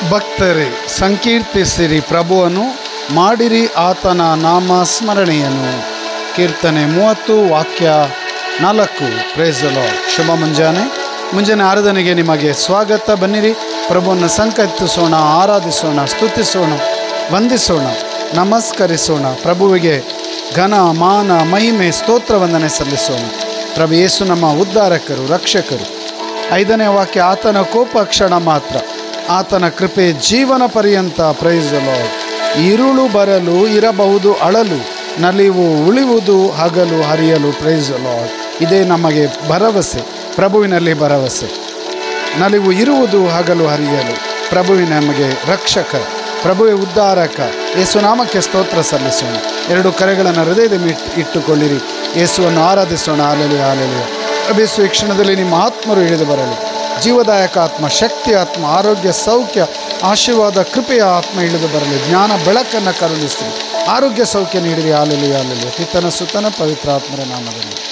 ಭಕ್ತರೇ ಸಂಕೀರ್ತಿಸಿರಿ ಪ್ರಭುವನ್ನು ಮಾಡಿರಿ ಆತನ ನಾಮ ಸ್ಮರಣೆಯನ್ನು ಕೀರ್ತನೆ ಮೂವತ್ತು ವಾಕ್ಯ ನಾಲ್ಕು ಪ್ರೇಸಲೋ ಶುಭ ಮುಂಜಾನೆ ಮುಂಜಾನೆ ಆರಾಧನೆಗೆ ನಿಮಗೆ ಸ್ವಾಗತ ಬನ್ನಿರಿ ಪ್ರಭುವನ್ನು ಸಂಕೇತಿಸೋಣ ಆರಾಧಿಸೋಣ ಸ್ತುತಿಸೋಣ ವಂದಿಸೋಣ ನಮಸ್ಕರಿಸೋಣ ಪ್ರಭುವಿಗೆ ಘನ ಮಾನ ಮಹಿಮೆ ಸ್ತೋತ್ರ ವಂದನೆ ಸಲ್ಲಿಸೋಣ ಪ್ರಭು ಯೇಸು ನಮ್ಮ ಉದ್ಧಾರಕರು ರಕ್ಷಕರು ಐದನೇ ವಾಕ್ಯ ಆತನ ಕೋಪ ಕ್ಷಣ ಮಾತ್ರ ಆತನ ಕೃಪೆ ಜೀವನ ಪರ್ಯಂತ ಪ್ರೈಸ್ ಲಾರ್ಡ್ ಇರುಳು ಬರಲು ಇರಬಹುದು ಅಳಲು ನಲಿವು ಉಳಿಯುವುದು ಹಗಲು ಹರಿಯಲು ಪ್ರೈಸ್ ಲಾರ್ಡ್ ಇದೇ ನಮಗೆ ಭರವಸೆ ಪ್ರಭುವಿನಲ್ಲಿ ಭರವಸೆ ನಲಿವು ಇರುವುದು ಹಗಲು ಹರಿಯಲು ಪ್ರಭುವಿನ ನಮಗೆ ರಕ್ಷಕ ಪ್ರಭುವೆ ಉದ್ಧಾರಕ ಯೇಸುನಾಮಕ್ಕೆ ಸ್ತೋತ್ರ ಸಲ್ಲಿಸೋಣ ಎರಡು ಕರೆಗಳನ್ನು ಹೃದಯದ ಇಟ್ ಇಟ್ಟುಕೊಳ್ಳಿರಿ ಯೇಸುವನ್ನು ಆರಾಧಿಸೋಣ ಆಲಲಿ ಆಲಲಿ ಪ್ರಭೇಸು ಈ ಕ್ಷಣದಲ್ಲಿ ನಿಮ್ಮ ಆತ್ಮರು ಇಳಿದು ಬರಲಿ ಜೀವದಾಯಕ ಆತ್ಮ ಶಕ್ತಿ ಆತ್ಮ ಆರೋಗ್ಯ ಸೌಖ್ಯ ಆಶೀರ್ವಾದ ಕೃಪೆಯ ಆತ್ಮ ಇಳಿದು ಬರಲಿ ಜ್ಞಾನ ಬೆಳಕನ್ನು ಕರುಣಿಸಲಿ ಆರೋಗ್ಯ ಸೌಖ್ಯ ನೀಡಿರಿ ಆಲಲಿ ಆಲಲಿ ಪಿತನ ಸುತನ ಪವಿತ್ರ ಆತ್ಮರ ನಾಮದಲ್ಲಿ